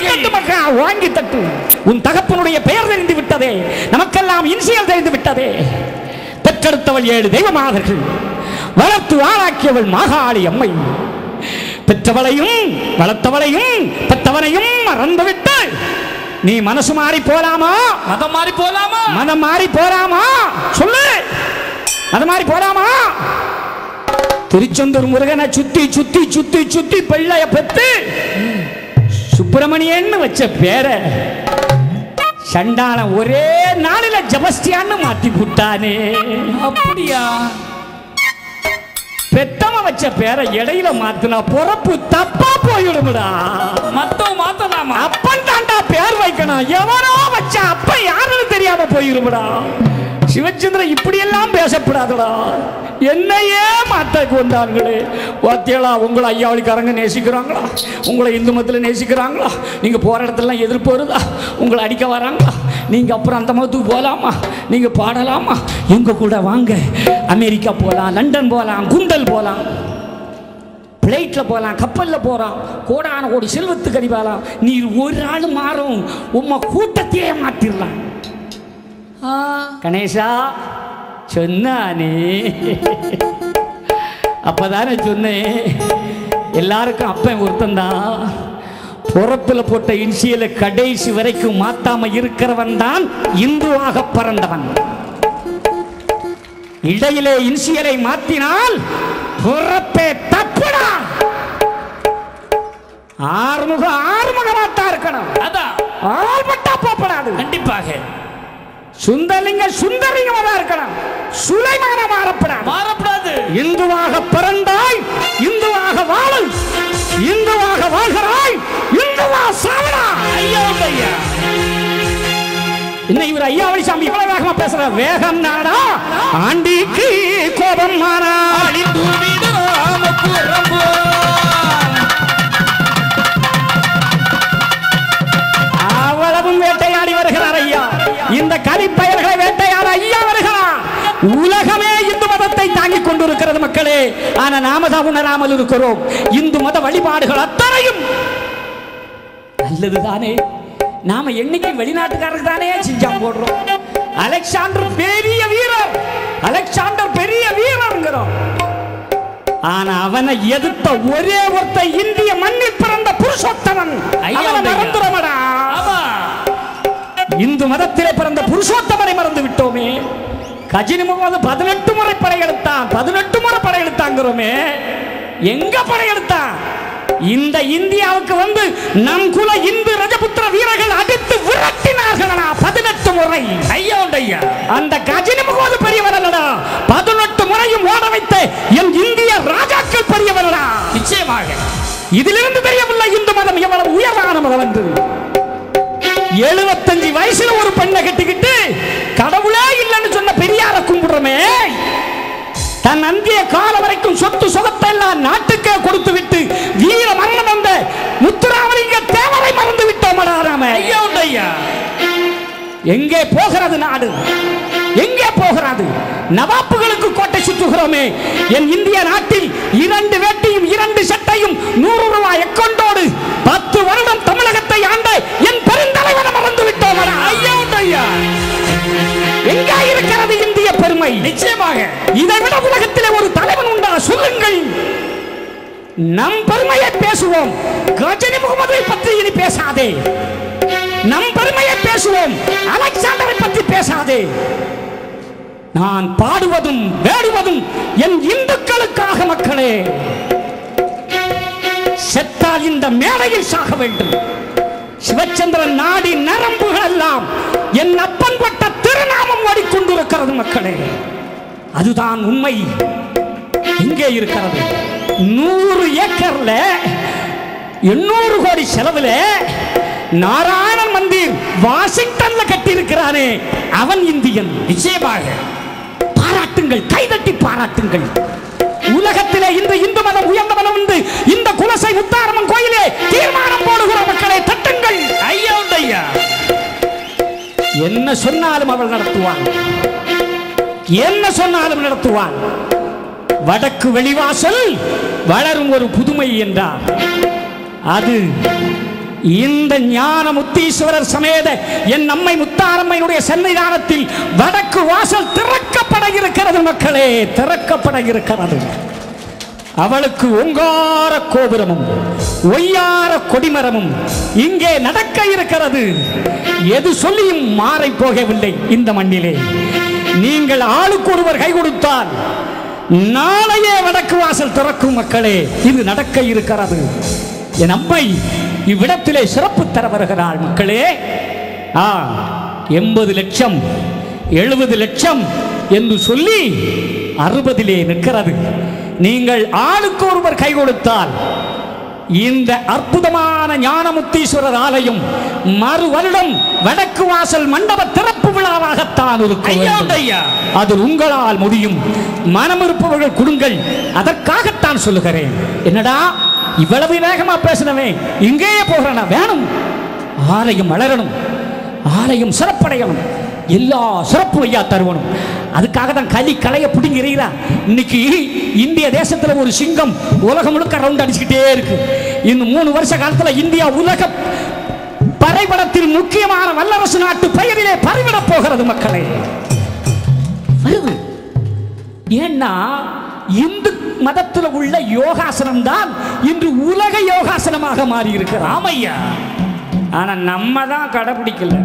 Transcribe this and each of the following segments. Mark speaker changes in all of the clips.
Speaker 1: தட்டு மக்கா வாங்கி தட்டு உன் தகப்பனுடைய பெயர் தெரிந்து விட்டதே நமக்கெல்லாம் இன்சியல் தெரிந்து விட்டதே பெற்றெடுத்தவள் ஏழு தெய்வமாதர்கள் வளர்த்து ஆளாக்கியவள் மாகாளி அம்மை பெற்றவளையும் வளர்த்தவளையும் பெற்றவனையும் மறந்துவிட்டு நீ மனசு மாறி போலாமா
Speaker 2: மதம் மாறி போலாமா
Speaker 1: மனம் மாறி போலாமா சொல்லு அது மாறி போலாமா திருச்செந்தூர் முருகனை சுத்தி சுத்தி சுத்தி சுத்தி பிள்ளைய பெத்து சுப்பிரமணியன்னு வச்ச பேர சண்டாளன் ஒரே நாளில ஜபஸ்தியான்னு மாத்தி விட்டானே
Speaker 2: அப்படியா
Speaker 1: பெத்தவன் வச்ச பேரை இடையில மாத்துனா பொறப்பு தப்பா போயிடும்டா
Speaker 2: மத்தவன் மாத்தலாமா
Speaker 1: அப்பன் தாண்டா பேர் வைக்கணும் எவனோ வச்ச அப்ப யாருன்னு தெரியாம போயிருமுடா சிவச்சந்திரன் இப்படி எல்லாம் பேசப்படாதடா என்னையே மாத்தக்கு வந்தாங்களே வாத்தியலா உங்களை ஐயாவளிக்காரங்க நேசிக்கிறாங்களா உங்களை இந்து மதத்தில் நேசிக்கிறாங்களா நீங்க போற இடத்துலலாம் எதிர்ப்பு வருதா உங்களை அடிக்க வராங்களா நீங்க அப்புறம் அந்த மதத்துக்கு போகலாமா நீங்க பாடலாமா எங்க கூட வாங்க அமெரிக்கா போகலாம் லண்டன் போகலாம் குண்டல் போகலாம் பிளைட்டில் போகலாம் கப்பலில் போகிறான் கோடான கோடி செல்வத்துக்கு அறிவாலாம் நீர் ஒரு ஆள் மாறும் உம்மை கூட்டத்தையே மாற்றிடலாம் கணேசா சொன்னானே அப்பதானே சொன்னேன் எல்லாருக்கும் அப்பன் ஒருத்தன்தான் பொறப்பில் போட்ட இன்சியலை கடைசி வரைக்கும் மாத்தாம இருக்கிறவன் தான் இந்துவாக பிறந்தவன் இடையிலே இன்சியலை மாத்தினால் பிறப்பே தப்புடா ஆறுமுக ஆறுமுகமாத்தா இருக்கணும்
Speaker 2: அதான்
Speaker 1: ஆள்பட்டா போப்படாது
Speaker 2: கண்டிப்பாக
Speaker 1: சுந்தரலிங்க சுந்தரலிங்கமா தான் இருக்கணும் சுலைமான மாறப்படாது
Speaker 2: மாறப்படாது
Speaker 1: இந்துவாக பிறந்தாய் இந்துவாக வாழு இந்துவாக வாழ்கிறாய் இந்துவா சாவடா
Speaker 2: ஐயா ஐயா
Speaker 1: இன்னும் இவர் ஐயாவளி சாமி இவ்வளவு வேகமா பேசுற வேகம் நாடா ஆண்டிக்கு கோபம் மாறா அவ்வளவும் வேட்டையாடி வருகிறார் ஐயா இந்த கலிப்பயர்களை வேட்டையாட ஐயா வருகிறார் உலகமே இந்து மதத்தை தாங்கிக் கொண்டிருக்கிறது மக்களே ஆனா நாம தான் உணராமல் இருக்கிறோம் இந்து மத வழிபாடுகள் அத்தனையும் நல்லதுதானே நாம என்னைக்கு வெளிநாட்டுக்காரருக்கு தானே செஞ்சாம் போடுறோம் அலெக்சாண்டர் பெரிய வீரர் அலெக்சாண்டர் பெரிய வீரர்ங்கிறோம் ஆனா அவனை எதிர்த்த ஒரே ஒருத்த இந்திய மண்ணில் பிறந்த புருஷோத்தமன்
Speaker 2: ஐயா,
Speaker 1: அவனை
Speaker 2: ஐயா.
Speaker 1: மறந்துடமடா
Speaker 2: ஆமா
Speaker 1: இந்து மதத்திலே பிறந்த புருஷோத்தமனை மறந்து விட்டோமே கஜினி முகமது பதினெட்டு முறை படையெடுத்தான் பதினெட்டு முறை படையெடுத்தாங்கிறோமே எங்க படையெடுத்தான் இந்த இந்தியாவுக்கு வந்து நம் குல இந்து ரஜபுத்திர வீரர்கள் அடித்து விரட்டினார்களா பதினெட்டு முறை
Speaker 2: ஐயா உண்டு ஐயா
Speaker 1: அந்த கஜினி முகமது பெரியவரல்லடா பதினெட்டு முறையும் ஓட வைத்த என் இந்திய ராஜாக்கள் பெரியவரடா
Speaker 2: நிச்சயமாக
Speaker 1: இதிலிருந்து தெரியவில்லை இந்து மதம் எவ்வளவு உயர்வான மதம் என்று எழுபத்தஞ்சு வயசுல ஒரு பெண்ணை கட்டிக்கிட்டு கடவுளே இல்லைன்னு சொன்ன பெரியார கும்பிடுறோமே தன் அந்திய காலம் வரைக்கும் சொத்து சுகத்தை எல்லாம் நாட்டுக்கே கொடுத்து விட்டு வீர மரணம் வந்த முத்துராமலிங்க தேவரை மறந்து விட்டோம் நாம
Speaker 2: ஐயா உண்டு ஐயா
Speaker 1: எங்கே போகிறது நாடு எங்கே போகிறது நவாப்புகளுக்கு கோட்டை சுற்றுகிறோமே என் இந்திய நாட்டில் இரண்டு வேட்டியும் இரண்டு சட்டையும் நூறு ரூபாய் எக்கொண்டோடு பத்து வருடம் தமிழகத்தை ஆண்ட என் பெருந்தலைவனை மறந்து விட்டோம் ஐயா உண்டு ஐயா எங்கே இருக்கிறது இந்திய பெருமை
Speaker 2: நிச்சயமாக
Speaker 1: இதை விட உலகத்திலே ஒரு தலைவன் உண்டா சொல்லுங்கள் நம் பெருமையை பேசுவோம் கஜினி முகமதை பற்றி இனி பேசாதே நம் பெருமையை பேசுவோம் அலெக்சாண்டரை பற்றி பேசாதே நான் பாடுவதும் வேடுவதும் என் இந்துக்களுக்காக மக்களே செத்தால் இந்த மேடையில் சாக வேண்டும் சிவச்சந்திரன் நாடி நரம்புகள் எல்லாம் என் அப்பன் பட்ட திருநாமம் ஓடிக்கொண்டிருக்கிறது மக்களே அதுதான் உண்மை இங்கே இருக்கிறது நூறு ஏக்கர்ல எண்ணூறு கோடி செலவுல நாராயணன் மந்திர் வாஷிங்டன்ல கட்டி இருக்கிறானே அவன் இந்தியன்
Speaker 2: நிச்சயமாக
Speaker 1: பாராட்டுங்கள் கைதட்டி பாராட்டுங்கள் உலகத்திலே இந்த இந்து மதம் உயர்ந்த மதம் உண்டு இந்த குலசை முத்தாரம்மன் கோயிலே தீர்மானம் போடுகிற மக்களை தட்டுங்கள்
Speaker 2: ஐயா உண்டு ஐயா
Speaker 1: என்ன சொன்னாலும் அவள் நடத்துவாள் என்ன சொன்னாலும் நடத்துவாள் வடக்கு வெளிவாசல் வளரும் ஒரு புதுமை என்றார் அது இந்த ஞான முத்தீஸ்வரர் சமேத என் அம்மை முத்தாரம்மையினுடைய சன்னிதானத்தில் வடக்கு வாசல் திறக்கப்பட இருக்கிறது மக்களே திறக்கப்பட இருக்கிறது அவளுக்கு ஓங்கார கோபுரமும் ஒய்யார கொடிமரமும் இங்கே நடக்க இருக்கிறது எது சொல்லியும் மாறி போகவில்லை இந்த மண்ணிலே நீங்கள் ஆளுக்கு ஒருவர் கை கொடுத்தால் நாளையே வடக்கு வாசல் திறக்கும் மக்களே இது நடக்க இருக்கிறது என் அம்மை இவ்விடத்திலே சிறப்பு தர வருகிறாள் மக்களே ஆ எண்பது லட்சம் எழுபது லட்சம் என்று சொல்லி அறுபதிலே நிற்கிறது நீங்கள் ஆளுக்கு ஒருவர் கை கொடுத்தால் இந்த அற்புதமான ஞானமுத்தீஸ்வரர் ஆலயம் மறு வருடம் வடக்கு வாசல் மண்டப திறப்பு விழாவாகத்தான் இருக்கும்
Speaker 2: ஐயா உண்டு ஐயா
Speaker 1: அது உங்களால் முடியும் மனம் இருப்பவர்கள் கொடுங்கள் அதற்காகத்தான் சொல்லுகிறேன் என்னடா இவ்வளவு வேகமா பேசினவே இங்கேயே போகிறனா வேணும் ஆலயம் வளரணும் ஆலயம் சிறப்படையணும் எல்லா சிறப்பு ஐயா தருவணும் அதுக்காக தான் களி கலைய பிடிங்கிறீரா இன்னைக்கு இந்திய தேசத்துல ஒரு சிங்கம் உலகம் முழுக்க ரவுண்ட் அடிச்சுக்கிட்டே இருக்கு இன்னும் மூணு வருஷ காலத்துல இந்தியா உலக பறைபடத்தில் முக்கியமான வல்லரசு நாட்டு பெயரிலே பறிவிடப் போகிறது மக்களே வருது ஏன்னா இந்து மதத்தில் உள்ள யோகாசனம் தான் இன்று உலக யோகாசனமாக மாறி இருக்கிறான்
Speaker 2: ஆமையா
Speaker 1: ஆனா நம்ம தான் கடைபிடிக்கல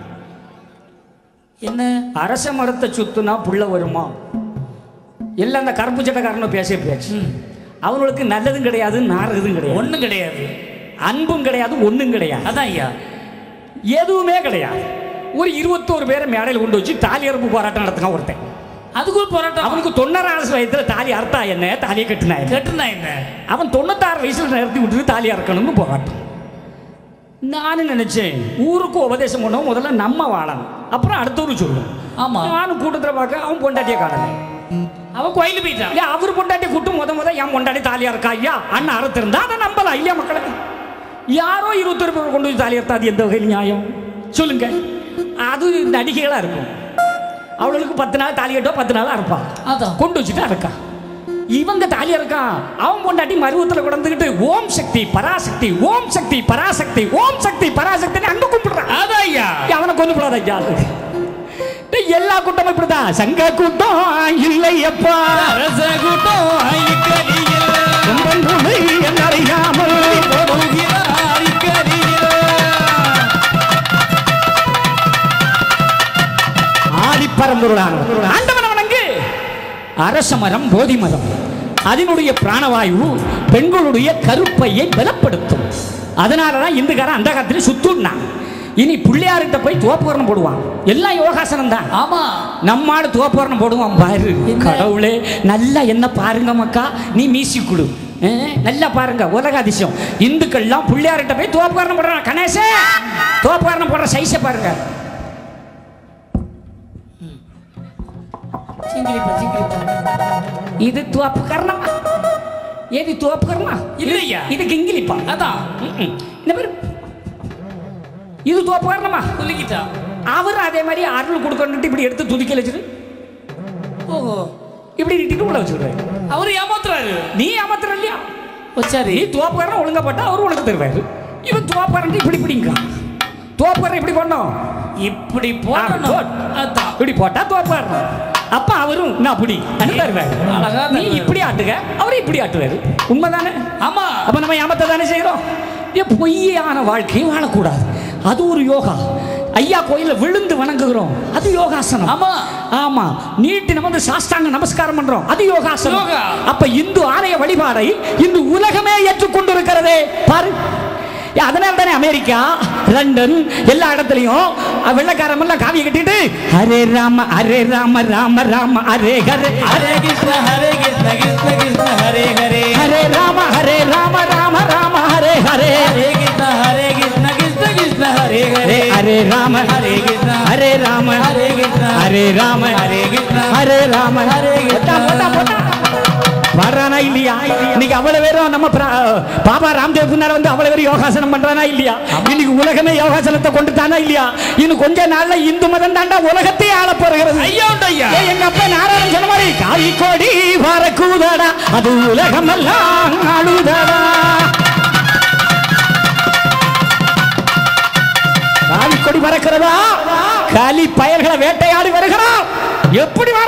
Speaker 2: என்ன
Speaker 1: அரச மரத்தை சுத்துனா புள்ள வருமா எல்லாம் அந்த கருப்பு சட்டக்காரனும் பேச பேச்சு அவங்களுக்கு நல்லதும் கிடையாது நாரதும் கிடையாது
Speaker 2: ஒண்ணும் கிடையாது
Speaker 1: அன்பும் கிடையாது ஒண்ணும் கிடையாது
Speaker 2: அதான் ஐயா
Speaker 1: எதுவுமே கிடையாது ஒரு இருபத்தோரு பேரை மேடையில் கொண்டு வச்சு தாலி அறுப்பு போராட்டம் நடத்துங்க ஒருத்தன்
Speaker 2: அதுக்கு ஒரு போராட்டம்
Speaker 1: அவனுக்கு தொண்ணூறாவது வயதுல தாலி அறுத்தா என்ன தாலியை கட்டினா என்ன
Speaker 2: கேட்டுனா என்ன
Speaker 1: அவன் தொண்ணூத்தாறு வயசுல நிறுத்தி விட்டுட்டு தாலி அறுக்கணும்னு போராட்டம் நானும் நினைச்சேன் ஊருக்கு உபதேசம் பண்ணோம் முதல்ல நம்ம வாழணும் அப்புறம் அடுத்தவரு சொல்லணும்
Speaker 2: ஆமா.
Speaker 1: நானும் கூட்டத்தில் பார்க்க அவன் பொண்டாட்டியை காணல
Speaker 2: அவன் கோயிலுக்கு போயிட்டான்
Speaker 1: இல்லையா அவர் பொண்டாட்டி கூட்டம் முத முத என் பொண்டாட்டி தாலியா இருக்கா ஐயா அண்ணன் அறுத்திருந்தா அதை நம்பலாம் இல்லையா மக்களே யாரோ இருபத்தொரு பேர் கொண்டு போய் தாலி அறுத்தா அது எந்த வகையில் நியாயம் சொல்லுங்க அது நடிகைகளா இருக்கும் அவளுக்கு பத்து நாள் தாலி கட்டோ பத்து நாள் அறுப்பான்
Speaker 2: அதான்
Speaker 1: கொண்டு வச்சுட்டு அறுக்கான் இவங்க தாலியா இருக்கான் அவன் பொண்டாட்டி மருவத்தில் கொண்டுகிட்டு ஓம் சக்தி பராசக்தி ஓம் சக்தி பராசக்தி ஓம் சக்தி பராசக்தி அங்க கும்பிடுறான்
Speaker 2: அதான் ஐயா
Speaker 1: அவனை கொண்டு போடாத ஐயா அது. டேய், எல்லா கூட்டமும் இப்படிதான் சங்க கூட்டம் இல்லையப்பா
Speaker 2: அரச கூட்டம் ஐக்கடியில்
Speaker 1: கொம்பன் புலி என்னறியாமல்
Speaker 2: போடுகிறார் இக்கடியில்
Speaker 1: ஆதிப்பரம்பொருளான ஆண்டவன் வணங்கு அரச மரம் போதி மரம் அதனுடைய பிராணவாயு பெண்களுடைய கருப்பையை பலப்படுத்தும் அதனால தான் இந்துக்காரன் அந்த காலத்துல சுத்துனான் இனி பிள்ளையார்கிட்ட போய் தோப்புகரணம் போடுவான் எல்லாம் யோகாசனம் தான்
Speaker 2: ஆமா
Speaker 1: நம்மாடு தோப்புகரணம் போடுவான் பாரு
Speaker 2: என்ன?
Speaker 1: கடவுளே நல்லா என்ன பாருங்க மக்கா நீ மீசி கொடு அஹ், நல்லா பாருங்க உலக அதிசயம் இந்துக்கள்லாம் பிள்ளையார்கிட்ட போய் தோப்புகரணம் போடுறான் கணேசே தோப்புகரணம் போடுற சைஸை பாருங்க
Speaker 2: சிங்கிலிப்பா சிங்கிலிப்பா
Speaker 1: இது துவப்பு கரணமா ஏது துவப்பு கரணமா
Speaker 2: இல்லையா.
Speaker 1: இது கிங்கிலிப்பா
Speaker 2: அதான்
Speaker 1: ம்ம். இந்த பேரு இது துவப்பு கரணமா
Speaker 2: குலுக்கிட்டான்
Speaker 1: அவர் அதே மாதிரி அருள் கொடுக்கணுட்டு இப்படி எடுத்து துதிக்க வச்சிரு
Speaker 2: ஓஹோ
Speaker 1: இப்படி நீட்டிட்டு உள்ள வச்சுருவாரு
Speaker 2: அவரு ஏமாத்துறாரு
Speaker 1: நீ அமர்த்துற இல்லையா
Speaker 2: வச்சாரு
Speaker 1: நீ துவப்புக்காரன் ஒழுங்கா போட்டா அவர் உனக்கு தருவாரு இவன் துவப்புக்காரன் இப்படி பிடிங்கிறான் துவப்புக்காரன் இப்படி பண்ணோம்
Speaker 2: இப்படி
Speaker 1: ஆ,
Speaker 2: போடணும்
Speaker 1: போட்.
Speaker 2: அதான்
Speaker 1: இப்படி போட்டா துவப்புக்காரன் அப்ப அவரும் நான் அப்படி தருவாரு
Speaker 2: அழகா
Speaker 1: நீ
Speaker 2: தருவாரு.
Speaker 1: இப்படி ஆட்டுக அவரு இப்படி ஆட்டுவாரு உண்மைதானே
Speaker 2: ஆமா
Speaker 1: அப்ப நம்ம ஏமாத்த தானே செய்யறோம் ஏன் பொய்யான வாழ்க்கையை வாழக்கூடாது அது ஒரு யோகா ஐயா கோயில விழுந்து வணங்குகிறோம் அது யோகாசனம்
Speaker 2: ஆமா
Speaker 1: ஆமா நீட்டி நம்ம வந்து சாஸ்தாங்க நமஸ்காரம் பண்றோம் அது யோகாசனம்
Speaker 2: யோகா.
Speaker 1: அப்ப இந்து ஆலய வழிபாடை இன்று உலகமே ஏற்றுக்கொண்டிருக்கிறதே பாரு ஏன் அதனால தானே அமெரிக்கா லண்டன் எல்லா இடத்துலயும் அஹ், வெள்ளைக்காரன் எல்லாம் காவியை கட்டிட்டு ஹரே ராம ஹரே ராம ராம ராம ஹரே ஹரே
Speaker 2: ஹரே கிருஷ்ண ஹரே கிருஷ்ண கிருஷ்ண கிருஷ்ண ஹரே ஹரே
Speaker 1: ஹரே ராம ஹரே ராம ராம ராம ஹரே ஹரே
Speaker 2: ஹரே கிருஷ்ண ஹரே கிருஷ்ண கிருஷ்ண கிருஷ்ண ஹரே
Speaker 1: ஹரே
Speaker 2: ஹரே
Speaker 1: ஹரே ராம
Speaker 2: ஹரே கிருஷ்ண
Speaker 1: ஹரே ராம
Speaker 2: ஹரே கிருஷ்ண
Speaker 1: ஹரே ராம
Speaker 2: ஹரே கிருஷ்ண
Speaker 1: ஹரே ராம
Speaker 2: ஹரே கிருஷ்ண.
Speaker 1: போட்டா, போட்டா, போட்டா. வர்றானா இல்லையா இன்னைக்கு அவ்வளவு பேரும் நம்ம பிரா- பாபா ராம்தேவ் பின்னால வந்து அவ்வளவு பேரும் யோகாசனம் பண்றானா இல்லையா இன்னைக்கு உலகமே யோகாசனத்தை கொண்டு தானா இல்லையா இன்னும் கொஞ்ச நாள்ல இந்து மதம் தாண்டா உலகத்தையே ஆள போகிறது
Speaker 2: ஐயா உண்டு ஐயா
Speaker 1: ஏய், எங்க அப்பா நாராயணன் சொன்ன மாதிரி காவி கோடி வரக்கூதடா அது உலகமெல்லாம் ஆளுதடா பறக்கிறதா காலி பயல்களை வேட்டையாடி வருகிறான் எப்படி